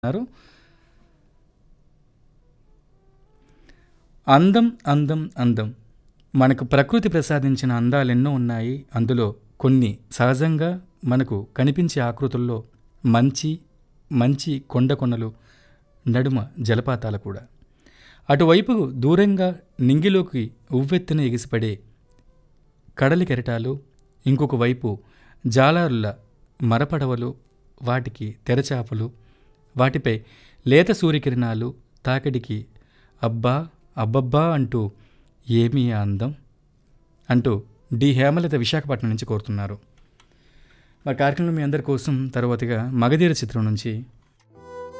అన్నారు అందం అందం అందం మనకు ప్రకృతి ప్రసాదించిన అందాలెన్నో ఉన్నాయి అందులో కొన్ని సహజంగా మనకు కనిపించే ఆకృతుల్లో మంచి మంచి కొండ కొనలు నడుమ జలపాతాలు కూడా అటువైపు దూరంగా నింగిలోకి ఉవ్వెత్తున ఎగిసిపడే కడలి కెరటాలు ఇంకొక వైపు జాలారుల మరపడవలు వాటికి తెరచాపలు వాటిపై లేత సూర్యకిరణాలు తాకిడికి అబ్బా అబ్బబ్బా అంటూ ఏమీ ఆ అందం అంటూ డి హేమలత విశాఖపట్నం నుంచి కోరుతున్నారు మా కార్యక్రమంలో మీ అందరి కోసం తర్వాతగా మగధీర చిత్రం నుంచి